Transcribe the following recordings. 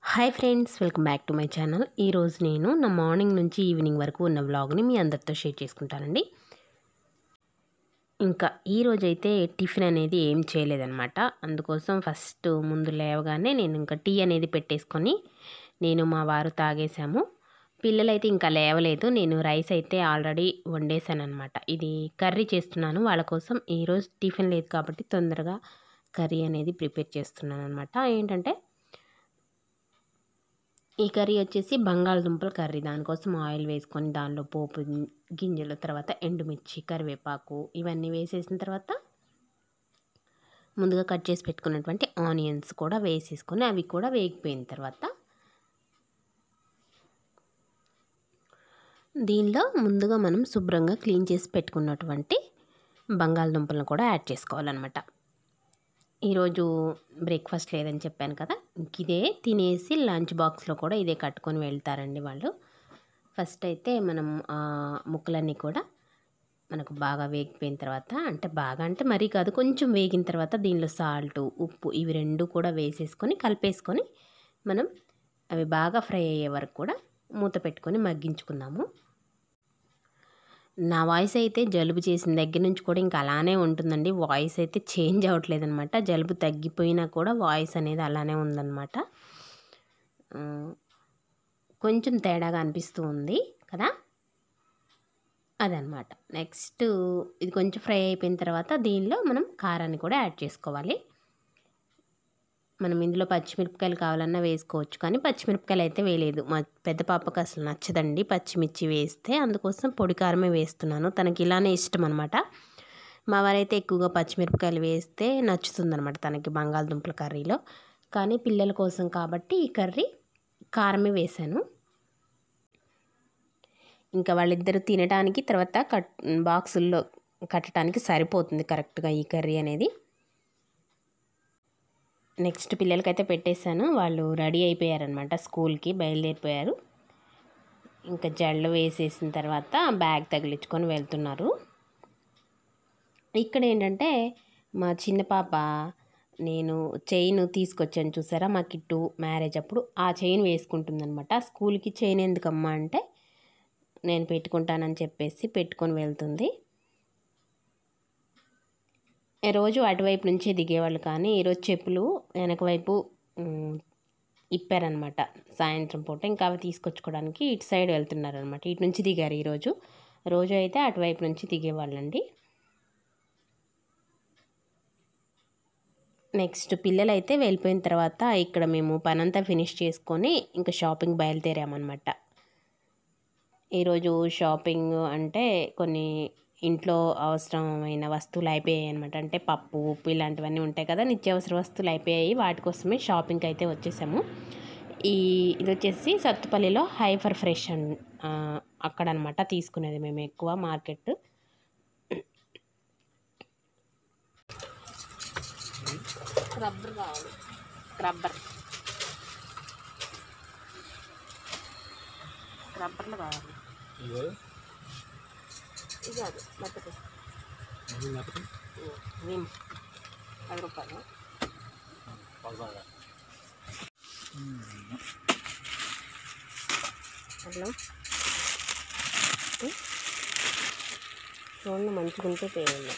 Hi friends welcome back to my channel ఈరోజు నేను నా మార్నింగ్ నుంచి ఈవినింగ్ వరకు ఉన్న వ్లాగ్ని మీ అందరితో షేర్ చేసుకుంటానండి ఇంకా ఈరోజు అయితే టిఫిన్ అనేది ఏం చేయలేదన్నమాట అందుకోసం ఫస్ట్ ముందు లేవగానే నేను ఇంకా టీ అనేది పెట్టేసుకొని నేను మా వారు తాగేసాము పిల్లలైతే ఇంకా లేవలేదు నేను రైస్ అయితే ఆల్రెడీ వండేసాను అనమాట ఇది కర్రీ చేస్తున్నాను వాళ్ళ కోసం ఈరోజు టిఫిన్ లేదు కాబట్టి తొందరగా కర్రీ అనేది ప్రిపేర్ చేస్తున్నాను అనమాట ఏంటంటే ఈ కర్రీ వచ్చేసి బంగాళదుంపల కర్రీ దానికోసం ఆయిల్ వేసుకొని దానిలో పోపు గింజలు తర్వాత ఎండుమిర్చి కరివేపాకు ఇవన్నీ వేసేసిన తర్వాత ముందుగా కట్ చేసి పెట్టుకున్నటువంటి ఆనియన్స్ కూడా వేసేసుకొని అవి కూడా వేగిపోయిన తర్వాత దీనిలో ముందుగా మనం శుభ్రంగా క్లీన్ చేసి పెట్టుకున్నటువంటి బంగాళదుంపలను కూడా యాడ్ చేసుకోవాలన్నమాట ఈరోజు బ్రేక్ఫాస్ట్ లేదని చెప్పాను కదా ఇంక ఇదే తినేసి లంచ్ బాక్స్లో కూడా ఇదే కట్టుకొని వెళ్తారండి వాళ్ళు ఫస్ట్ అయితే మనం ఆ ముక్కలన్నీ కూడా మనకు బాగా వేగిపోయిన తర్వాత అంటే బాగా అంటే మరీ కాదు కొంచెం వేగిన తర్వాత దీనిలో సాల్ట్ ఉప్పు ఇవి రెండు కూడా వేసేసుకొని కలిపేసుకొని మనం అవి బాగా ఫ్రై అయ్యే వరకు కూడా మూత పెట్టుకొని మగ్గించుకుందాము నా వాయిస్ అయితే జలుబు చేసిన దగ్గర నుంచి కూడా ఇంకా అలానే ఉంటుందండి వాయిస్ అయితే చేంజ్ అవ్వట్లేదు అనమాట జలుబు తగ్గిపోయినా కూడా వాయిస్ అనేది అలానే ఉందన్నమాట కొంచెం తేడాగా అనిపిస్తూ ఉంది కదా అదనమాట నెక్స్ట్ ఇది కొంచెం ఫ్రై అయిపోయిన తర్వాత దీనిలో మనం కారాన్ని కూడా యాడ్ చేసుకోవాలి మనం ఇందులో పచ్చిమిరపకాయలు కావాలన్నా వేసుకోవచ్చు కానీ పచ్చిమిరపకాయలు అయితే వేయలేదు మా పెద్ద పాపకు అసలు నచ్చదండి పచ్చిమిర్చి వేస్తే అందుకోసం పొడి కారమే వేస్తున్నాను తనకి ఇలానే ఇష్టం అనమాట మా వారైతే ఎక్కువగా పచ్చిమిరపకాయలు వేస్తే నచ్చుతుందనమాట తనకి బంగాళదుంపల కర్రీలో కానీ పిల్లల కోసం కాబట్టి ఈ కర్రీ కారమే వేశాను ఇంకా వాళ్ళిద్దరు తినడానికి తర్వాత కట్ బాక్సుల్లో కట్టడానికి సరిపోతుంది కరెక్ట్గా ఈ కర్రీ అనేది నెక్స్ట్ పిల్లలకైతే పెట్టేశాను వాళ్ళు రెడీ అయిపోయారనమాట స్కూల్కి బయలుదేరిపోయారు ఇంకా జళ్ళు వేసేసిన తర్వాత బ్యాగ్ తగిలించుకొని వెళ్తున్నారు ఇక్కడ ఏంటంటే మా చిన్న పాప నేను చైన్ తీసుకొచ్చాను చూసారా మా కిట్టు మ్యారేజ్ అప్పుడు ఆ చైన్ వేసుకుంటుందనమాట స్కూల్కి చైన్ ఎందుకమ్మా అంటే నేను పెట్టుకుంటానని చెప్పేసి పెట్టుకొని వెళ్తుంది రోజు అటువైపు నుంచే దిగేవాళ్ళు కానీ ఈరోజు చెప్పులు వెనక వైపు ఇప్పారనమాట సాయంత్రం పూట ఇంకా అవి తీసుకొచ్చుకోవడానికి ఇటు సైడ్ వెళ్తున్నారనమాట ఇటు నుంచి దిగారు ఈరోజు రోజు అయితే అటువైపు నుంచి దిగేవాళ్ళండి నెక్స్ట్ పిల్లలు అయితే వెళ్ళిపోయిన తర్వాత ఇక్కడ మేము పనంతా ఫినిష్ చేసుకొని ఇంకా షాపింగ్ బయలుదేరామన్నమాట ఈరోజు షాపింగ్ అంటే కొన్ని ఇంట్లో అవసరమైన వస్తువులు అయిపోయాయి అనమాట అంటే పప్పు ఉప్పు ఇలాంటివన్నీ ఉంటాయి కదా నిత్యావసర వస్తువులు అయిపోయాయి వాటి కోసమే షాపింగ్కి అయితే వచ్చేసాము ఈ ఇది వచ్చేసి సత్తుపల్లిలో హైఫర్ ఫ్రెష్ అన్ అక్కడ అనమాట తీసుకునేది మేము ఎక్కువ మార్కెట్ స్క్రబ్బర్ కావాలి స్క్రబ్బర్ స్క్రబ్బర్లు కావాలి ఇది అది మెత్తటి విమ్ పది రూపాయలు అట్లా చూడండి మంచిగా ఉంటే చేయండి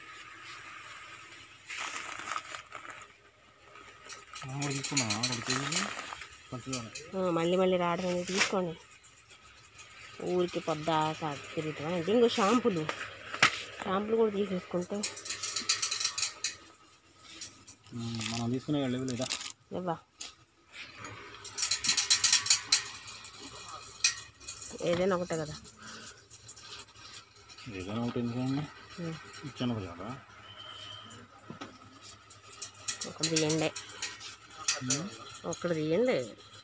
మళ్ళీ మళ్ళీ రావడం అనేది తీసుకోండి ఊరికి పొద్దాక తిరుగుతాం అంటే ఇంకో షాంపులు షాంపులు కూడా తీసేసుకుంటే మనం తీసుకునే లేవు లేదా ఇవ్వా ఏదైనా ఒకటే కదా ఏదైనా ఒకటి ఎందుకండి ఉం. ఇచ్చాను కదా ఒకటి తీయండి ఒకటి తీయండి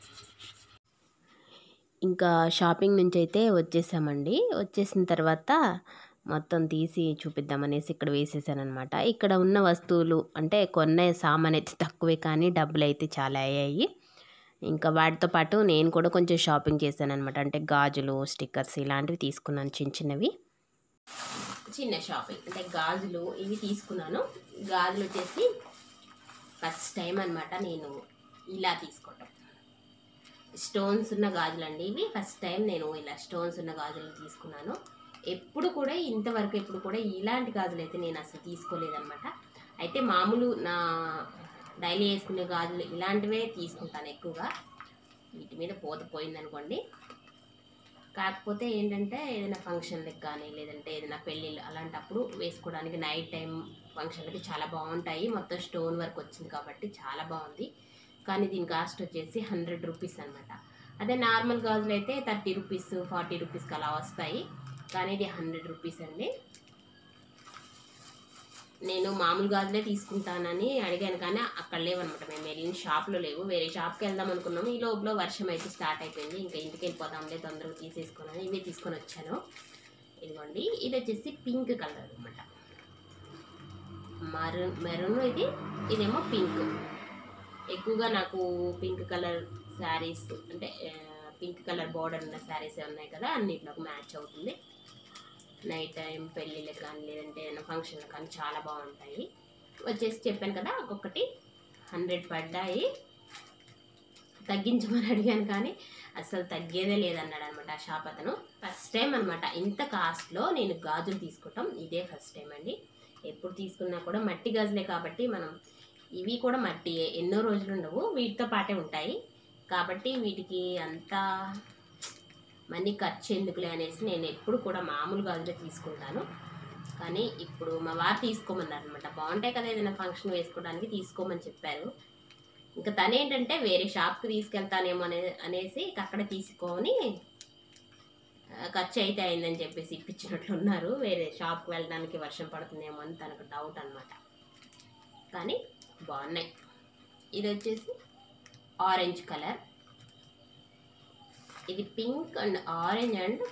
ఇంకా షాపింగ్ నుంచి అయితే వచ్చేసామండి వచ్చేసిన తర్వాత మొత్తం తీసి చూపిద్దామనేసి ఇక్కడ వేసేసానమాట ఇక్కడ ఉన్న వస్తువులు అంటే కొన్న సామాన్ అయితే తక్కువే కానీ డబ్బులు అయితే చాలా అయ్యాయి ఇంకా వాటితో పాటు నేను కూడా కొంచెం షాపింగ్ చేశాను అనమాట అంటే గాజులు స్టిక్కర్స్ ఇలాంటివి తీసుకున్నాను చిన్న చిన్నవి చిన్న షాపింగ్ అంటే గాజులు ఇవి తీసుకున్నాను గాజులు వచ్చేసి ఫస్ట్ టైం అనమాట నేను ఇలా తీసుకోవటం స్టోన్స్ ఉన్న గాజులు అండి ఇవి ఫస్ట్ టైం నేను ఇలా స్టోన్స్ ఉన్న గాజులు తీసుకున్నాను ఎప్పుడు కూడా ఇంతవరకు ఎప్పుడు కూడా ఇలాంటి గాజులు అయితే నేను అసలు తీసుకోలేదన్నమాట అయితే మామూలు నా డైలీ వేసుకునే గాజులు ఇలాంటివే తీసుకుంటాను ఎక్కువగా వీటి మీద పోత పోయిందనుకోండి కాకపోతే ఏంటంటే ఏదైనా ఫంక్షన్లకు కానీ లేదంటే ఏదైనా పెళ్ళిళ్ళు అలాంటప్పుడు వేసుకోవడానికి నైట్ టైం ఫంక్షన్లకి చాలా బాగుంటాయి మొత్తం స్టోన్ వర్క్ వచ్చింది కాబట్టి చాలా బాగుంది కానీ దీని కాస్ట్ వచ్చేసి హండ్రెడ్ రూపీస్ అనమాట అదే నార్మల్ గాజులు అయితే థర్టీ రూపీస్ ఫార్టీ రూపీస్కి అలా వస్తాయి కానీ ఇది హండ్రెడ్ రూపీస్ అండి నేను మామూలు గాజులే తీసుకుంటానని అడిగాను కానీ అక్కడ లేవన్నమాట మేము వెళ్ళిన షాప్లో లేవు వేరే షాప్కి వెళ్దాం అనుకున్నాము ఈ లోపల వర్షం అయితే స్టార్ట్ అయిపోయింది ఇంకా ఇంటికి వెళ్ళిపోదాంలే తొందరగా తీసేసుకున్నాను ఇవే తీసుకొని వచ్చాను ఇదిగోండి ఇది వచ్చేసి పింక్ కలర్ అనమాట మరూన్ మెరూన్ ఇది ఇదేమో పింక్ ఎక్కువగా నాకు పింక్ కలర్ శారీస్ అంటే పింక్ కలర్ బార్డర్ ఉన్న శారీస్ ఉన్నాయి కదా అన్నిట్లోకి మ్యాచ్ అవుతుంది నైట్ టైం పెళ్ళిళ్ళకి కానీ లేదంటే ఏదైనా ఫంక్షన్లకు కానీ చాలా బాగుంటాయి వచ్చేసి చెప్పాను కదా ఒక్కొక్కటి హండ్రెడ్ పడ్డాయి తగ్గించమని అడిగాను కానీ అసలు తగ్గేదే లేదన్నాడు అనమాట ఆ షాప్ అతను ఫస్ట్ టైం అనమాట ఇంత కాస్ట్లో నేను గాజులు తీసుకోవటం ఇదే ఫస్ట్ టైం అండి ఎప్పుడు తీసుకున్నా కూడా మట్టి గాజులే కాబట్టి మనం ఇవి కూడా మట్టి ఎన్నో రోజులు ఉండవు వీటితో పాటే ఉంటాయి కాబట్టి వీటికి అంత మనీ ఖర్చు ఎందుకులే అనేసి నేను ఎప్పుడు కూడా మామూలు గాజులే తీసుకుంటాను కానీ ఇప్పుడు మా వారు తీసుకోమన్నారు అనమాట బాగుంటాయి కదా ఏదైనా ఫంక్షన్ వేసుకోవడానికి తీసుకోమని చెప్పారు ఇంకా తనేంటంటే వేరే షాప్కి తీసుకెళ్తానేమో అనే అనేసి ఇక అక్కడ తీసుకొని ఆ, ఖర్చు అయితే అయిందని చెప్పేసి ఇప్పించినట్లు ఉన్నారు వేరే షాప్కి వెళ్ళడానికి వర్షం పడుతుందేమో అని తనకు డౌట్ అనమాట కానీ బాగున్నాయి ఇది వచ్చేసి ఆరెంజ్ కలర్ ఇది pink and orange and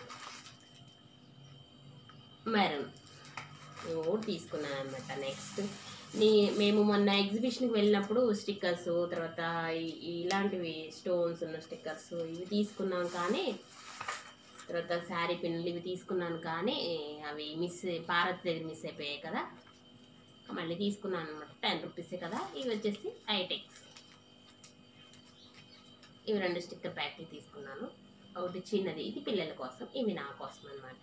maroon కూడా తీసుకున్నాను అనమాట నెక్స్ట్ నీ మేము మొన్న ఎగ్జిబిషన్కి వెళ్ళినప్పుడు స్టిక్కర్స్ తర్వాత ఈ- ఇలాంటివి స్టోన్స్ ఉన్న స్టిక్కర్స్ ఇవి తీసుకున్నాం కానీ తర్వాత శారీ పిన్నులు ఇవి తీసుకున్నాను కానీ అవి మిస్ పారత్ దగ్గర మిస్ అయిపోయాయి కదా మళ్ళీ తీసుకున్నాను అనమాట టెన్ రూపీసే కదా ఇవి వచ్చేసి ఐటెక్స్ ఇవి రెండు స్టిక్కర్ ప్యాకెట్లు తీసుకున్నాను ఒకటి చిన్నది ఇది పిల్లల కోసం ఇవి నా కోసం అనమాట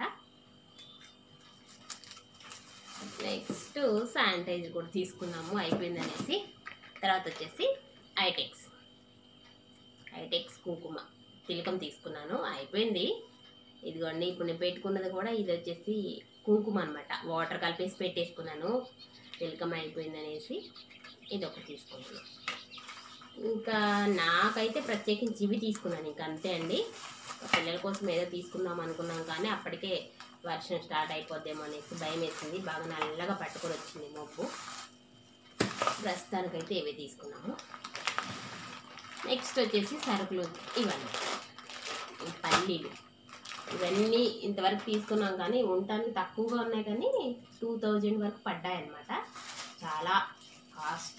నెక్స్ట్ శానిటైజర్ కూడా తీసుకున్నాము అయిపోయింది అనేసి తర్వాత వచ్చేసి ఐటెక్స్ ఐటెక్స్ కుంకుమ తిలకం తీసుకున్నాను అయిపోయింది ఇదిగోండి ఇప్పుడు నేను పెట్టుకున్నది కూడా ఇది వచ్చేసి కుంకుమ అనమాట వాటర్ కలిపేసి పెట్టేసుకున్నాను తిలకం అయిపోయింది అనేసి ఇది ఒకటి తీసుకున్నాను ఇంకా నాకైతే ప్రత్యేకించి ఇవి తీసుకున్నాను ఇంకా అంతే అండి పిల్లల కోసం ఏదో తీసుకుందాం అనుకున్నాం కానీ అప్పటికే వర్షం స్టార్ట్ అయిపోద్దేమో అనేసి భయం వేసింది బాగా నల్లగా పట్టుకొని వచ్చింది మోపు ప్రస్తుతానికైతే ఇవే తీసుకున్నాము నెక్స్ట్ వచ్చేసి సరుకులు ఇవన్నీ ఈ పల్లీలు ఇవన్నీ ఇంతవరకు తీసుకున్నాం కానీ ఉండటానికి తక్కువగా ఉన్నాయి కానీ టూ థౌజండ్ వరకు పడ్డాయి అన్నమాట చాలా కాస్ట్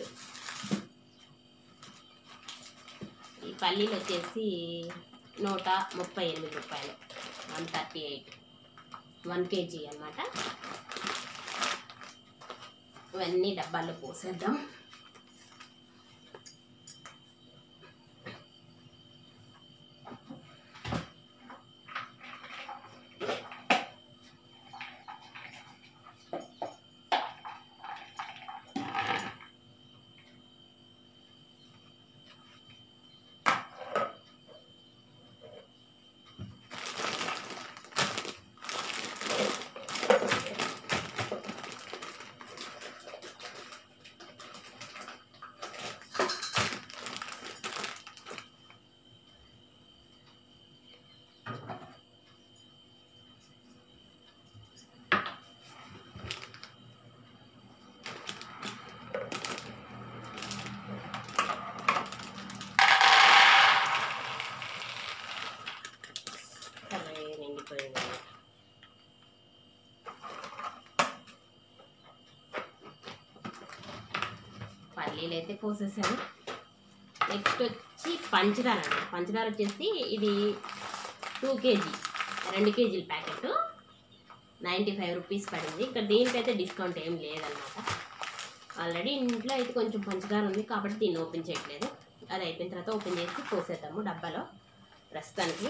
ఈ పల్లీలు వచ్చేసి నూట ముప్పై ఎనిమిది రూపాయలు one thirty eight one KG అన్నమాట ఇవన్నీ డబ్బాల్లో పోసేద్దాం అరే నిండిపోయింది పల్లీలు అయితే పోసేసాను నెక్స్ట్ వచ్చి పంచదార అండి పంచదార వచ్చేసి ఇది టూ కేజీ రెండు కేజీల ప్యాకెట్ నైంటీ ఫైవ్ రూపీస్ పడింది ఇక్కడ దీనికైతే డిస్కౌంట్ ఏం లేదనమాట ఆల్రెడీ ఇంట్లో అయితే కొంచెం పంచదార ఉంది కాబట్టి దీన్ని ఓపెన్ చేయట్లేదు అది అయిపోయిన తర్వాత ఓపెన్ చేసి పోసేద్దాము డబ్బాలో ప్రస్తుతానికి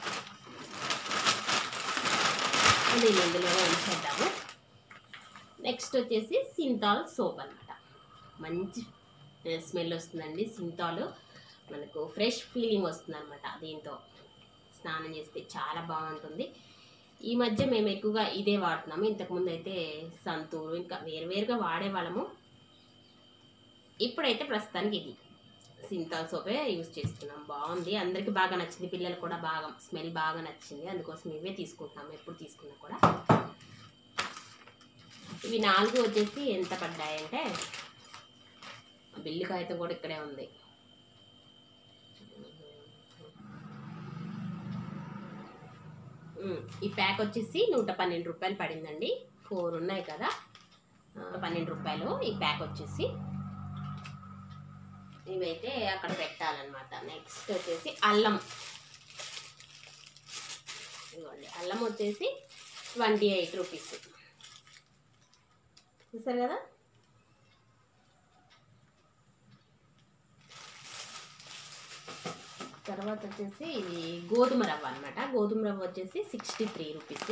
దీన్ని ఇందులోనే ఉంచేద్దాము నెక్స్ట్ వచ్చేసి సింతాల్ సోప్ అనమాట మంచి స్మెల్ వస్తుందండి సింతాల్ మనకు ఫ్రెష్ ఫీలింగ్ వస్తుంది అనమాట దీంతో స్నానం చేస్తే చాలా బాగుంటుంది ఈ మధ్య మేము ఎక్కువగా ఇదే వాడుతున్నాము ఇంతకుముందు అయితే సంతూరు ఇంకా వేరువేరుగా వాడేవాళ్ళము ఇప్పుడైతే ప్రస్తుతానికి ఇది సింతాల్ సోపే యూజ్ చేస్తున్నాం బాగుంది అందరికీ బాగా నచ్చింది పిల్లలు కూడా బాగా స్మెల్ బాగా నచ్చింది అందుకోసం ఇవే తీసుకుంటున్నాము ఎప్పుడు తీసుకున్నా కూడా ఇవి నాలుగు వచ్చేసి ఎంత పడ్డాయంటే బిల్లు కాగితం కూడా ఇక్కడే ఉంది ఉమ్, ఈ ప్యాక్ వచ్చేసి నూట పన్నెండు రూపాయలు పడిందండి ఫోర్ ఉన్నాయి కదా ఆ, పన్నెండు రూపాయలు ఈ ప్యాక్ వచ్చేసి ఇవైతే అక్కడ పెట్టాలన్నమాట నెక్స్ట్ వచ్చేసి అల్లం ఇదిగోండి అల్లం వచ్చేసి ట్వంటీ ఎయిట్ రూపీస్ చూసారు కదా తర్వాత వచ్చేసి ఇది గోధుమ రవ్వ అనమాట గోధుమ రవ్వ వచ్చేసి సిక్స్టీ త్రీ రూపీస్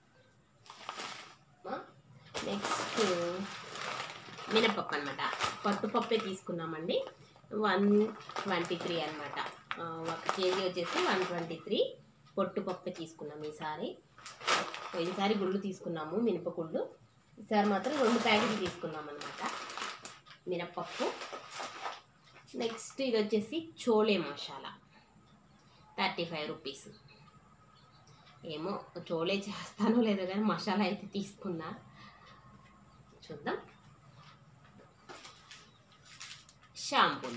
నెక్స్ట్ మినపప్పు అనమాట పట్టుపప్పే తీసుకున్నామండి వన్ ట్వంటీ త్రీ అనమాట ఒక కేజీ వచ్చేసి వన్ ట్వంటీ త్రీ పొట్టుపప్పే తీసుకున్నాం ఈసారి ఈసారి గుళ్ళు తీసుకున్నాము మినపగుళ్ళు ఈసారి మాత్రం రెండు ప్యాకెట్లు తీసుకున్నాం అనమాట మినపప్పు నెక్స్ట్ ఇది వచ్చేసి chole masala thirty five rupees ఏమో చోలే చేస్తానో లేదో కానీ మసాలా అయితే తీసుకున్నా చూద్దాం షాంపూలు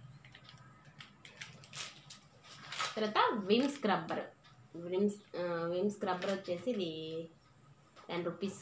తర్వాత Vim scrubber Vim Vim scrubber వచ్చేసి ఇది ten rupees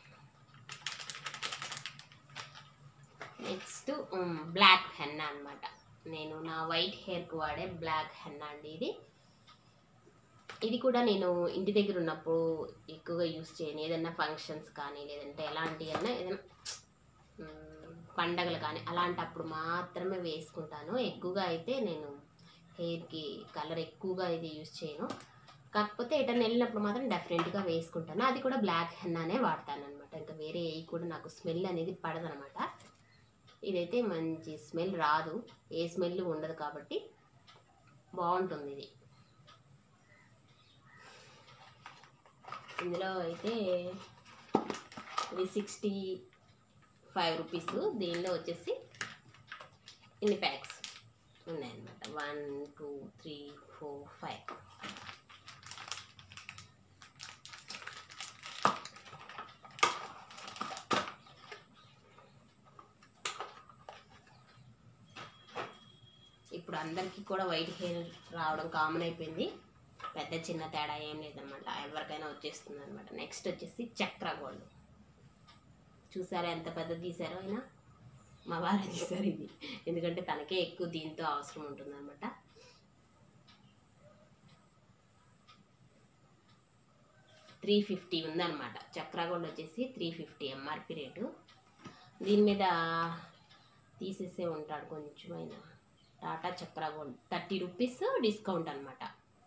next black henna అనమాట నేను నా వైట్ హెయిర్కి వాడే బ్లాక్ హెన్నా అండి ఇది ఇది కూడా నేను ఇంటి దగ్గర ఉన్నప్పుడు ఎక్కువగా యూస్ చేయను ఏదైనా ఫంక్షన్స్ కానీ లేదంటే ఎలాంటి అయినా ఏదైనా మ్, పండగలు కానీ అలాంటప్పుడు మాత్రమే వేసుకుంటాను ఎక్కువగా అయితే నేను హెయిర్కి కలర్ ఎక్కువగా ఇది యూస్ చేయను కాకపోతే ఎటన్నా వెళ్ళినప్పుడు మాత్రం డెఫినెట్గా వేసుకుంటాను అది కూడా బ్లాక్ హెన్నానే వాడతాను అనమాట ఇంకా వేరే ఏ కూడా నాకు స్మెల్ అనేది పడదనమాట ఇదైతే మంచి స్మెల్ రాదు ఏ స్మెల్ ఉండదు కాబట్టి బాగుంటుంది ఇది ఇందులో అయితే ఇది సిక్స్టీ ఫైవ్ రూపీస్ దీనిలో వచ్చేసి ఇన్ని ప్యాక్స్ ఉన్నాయన్నమాట one two three four five ఇప్పుడు అందరికీ కూడా వైట్ హెయిర్ రావడం కామన్ అయిపోయింది పెద్ద చిన్న తేడా ఏం లేదనమాట ఎవరికైనా వచ్చేస్తుంది అనమాట నెక్స్ట్ వచ్చేసి చక్ర గోల్డ్ చూసారా ఎంత పెద్ద తీసారో అయినా మా వారే తీసారు ఇది ఎందుకంటే తనకే ఎక్కువ దీంతో అవసరం ఉంటుందన్నమాట త్రీ ఫిఫ్టీ ఉందన్నమాట చక్ర గోల్డ్ వచ్చేసి త్రీ ఫిఫ్టీ ఎంఆర్పి రేటు దీని మీద తీసేసే ఉంటాడు కొంచెమైనా Tata Chakra gold thirty rupees discount అనమాట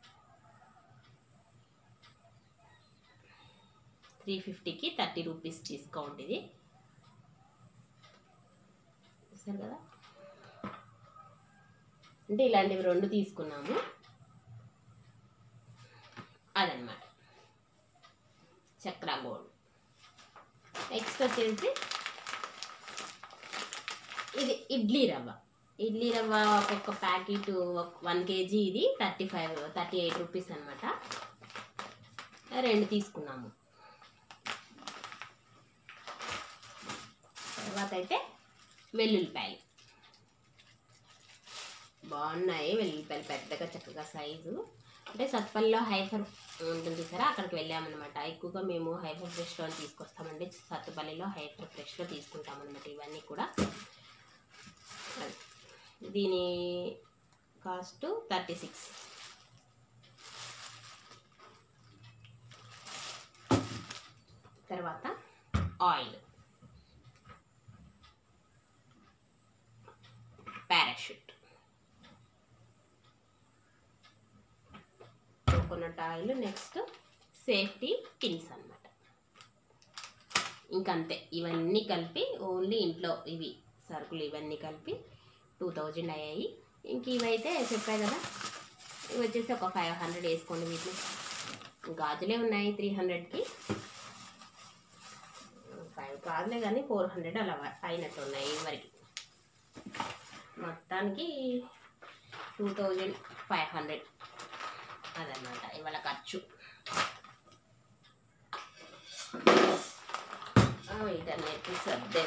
త్రీ ఫిఫ్టీకి థర్టీ రూపీస్ డిస్కౌంట్ ఇది చూసారు కదా అంటే ఇలాంటివి రెండు తీసుకున్నాము అదనమాట చక్ర గోల్డ్ నెక్స్ట్ వచ్చేసి ఇది ఇడ్లీ రవ్వ ఇడ్లీ రవ్వ ఒక్కొక్క ప్యాకెట్ వన్ కేజీ ఇది thirty five thirty eight rupees అనమాట రెండు తీసుకున్నాము తర్వాత అయితే వెల్లుల్లిపాయలు బాగున్నాయి వెల్లుల్లిపాయలు పెద్దగా చక్కగా సైజు అంటే సత్పల్లిలో హైఫర్ ఉంటుంది సరే అక్కడికి వెళ్ళామన్నమాట ఎక్కువగా మేము హైఫర్ ఫ్రెష్లో తీసుకొస్తామండి సత్తుపల్లిలో హైఫర్ ఫ్రెష్లో తీసుకుంటామన్నమాట ఇవన్నీ కూడా అది. దీని కాస్ట్ థర్టీ సిక్స్ తర్వాత oil Parachute coconut oil next safety pins అనమాట ఇంకంతే ఇవన్నీ కలిపి ఓన్లీ ఇంట్లో ఇవి సరుకులు ఇవన్నీ కలిపి టూ థౌజండ్ అయ్యాయి ఇంక ఇవైతే చెప్పాయి కదా ఇవి వచ్చేసి ఒక ఫైవ్ హండ్రెడ్ వేసుకోండి వీటిని గాజులే ఉన్నాయి త్రీ హండ్రెడ్కి ఫైవ్ కాదులే కానీ ఫోర్ హండ్రెడ్ అలా అయినట్టు ఉన్నాయి వరకు మొత్తానికి టూ థౌజండ్ ఫైవ్ హండ్రెడ్ అదనమాట ఇవాళ ఖర్చు ఆ, వీటన్నిటి సర్దే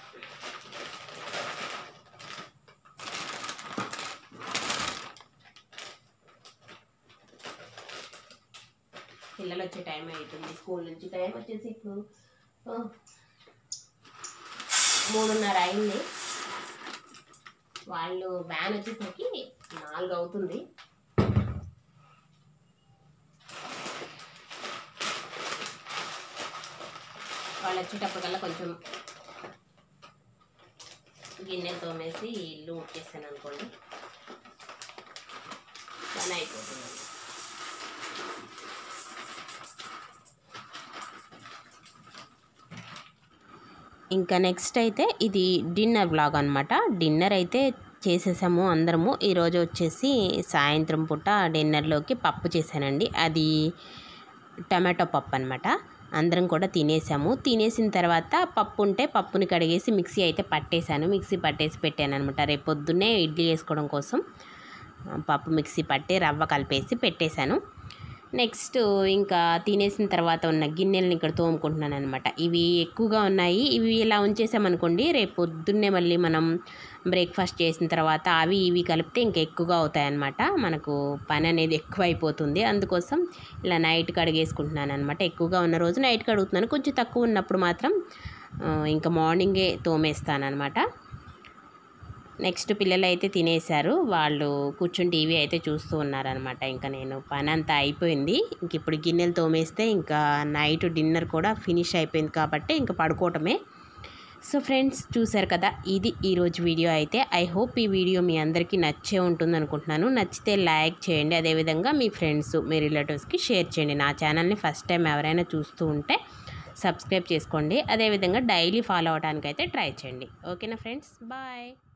పిల్లలు వచ్చే టైం అవుతుంది స్కూల్ నుంచి టైం వచ్చేసి ఇప్పుడు ఆ, మూడున్నర అయింది వాళ్ళు వ్యాన్ వచ్చేసరికి నాలుగు అవుతుంది వాళ్ళు వచ్చేటప్పటికల్లా కొంచెం గిన్నెలు తోమేసి ఇల్లు ఉట్టేస్తాను అనుకోండి పని అయిపోతుంది ఇంకా నెక్స్ట్ అయితే ఇది డిన్నర్ వ్లాగ్ అనమాట డిన్నర్ అయితే చేసేసాము అందరము ఈరోజు వచ్చేసి సాయంత్రం పూట డిన్నర్లోకి పప్పు చేశానండి అది టమాటో పప్పు అనమాట అందరం కూడా తినేసాము తినేసిన తర్వాత పప్పు ఉంటే పప్పుని కడిగేసి మిక్సీ అయితే పట్టేశాను మిక్సీ పట్టేసి పెట్టాను అనమాట రేపు పొద్దున్నే ఇడ్లీ వేసుకోవడం కోసం ఆ, పప్పు మిక్సీ పట్టి రవ్వ కలిపేసి పెట్టేశాను నెక్స్ట్ ఇంకా తినేసిన తర్వాత ఉన్న గిన్నెలను ఇక్కడ తోముకుంటున్నాను అనమాట ఇవి ఎక్కువగా ఉన్నాయి ఇవి ఇలా ఉంచేసామనుకోండి రేపు పొద్దున్నే మళ్ళీ మనం బ్రేక్ఫాస్ట్ చేసిన తర్వాత అవి ఇవి కలిపితే ఇంకా ఎక్కువగా అవుతాయి అన్నమాట మనకు పని అనేది ఎక్కువ అయిపోతుంది అందుకోసం ఇలా నైట్ కడిగేసుకుంటున్నాను అనమాట ఎక్కువగా ఉన్న రోజు నైట్ కడుగుతున్నాను కొంచెం తక్కువ ఉన్నప్పుడు మాత్రం ఆ, ఇంకా మార్నింగే తోమేస్తాను అనమాట నెక్స్ట్ పిల్లలు అయితే తినేశారు వాళ్ళు కూర్చుని టీవీ అయితే చూస్తూ ఉన్నారనమాట ఇంకా నేను పని అంతా అయిపోయింది ఇంక ఇప్పుడు గిన్నెలు తోమేస్తే ఇంకా నైట్ డిన్నర్ కూడా ఫినిష్ అయిపోయింది కాబట్టి ఇంకా పడుకోవటమే సో ఫ్రెండ్స్ చూసారు కదా ఇది ఈరోజు వీడియో అయితే ఐ హోప్ ఈ వీడియో మీ అందరికీ నచ్చే ఉంటుంది అనుకుంటున్నాను నచ్చితే లైక్ చేయండి అదేవిధంగా మీ ఫ్రెండ్స్ మీ రిలేటివ్స్కి షేర్ చేయండి నా ఛానల్ని ఫస్ట్ టైం ఎవరైనా చూస్తూ ఉంటే సబ్స్క్రైబ్ చేసుకోండి అదేవిధంగా డైలీ ఫాలో అవడానికి అయితే ట్రై చేయండి ఓకేనా ఫ్రెండ్స్ బాయ్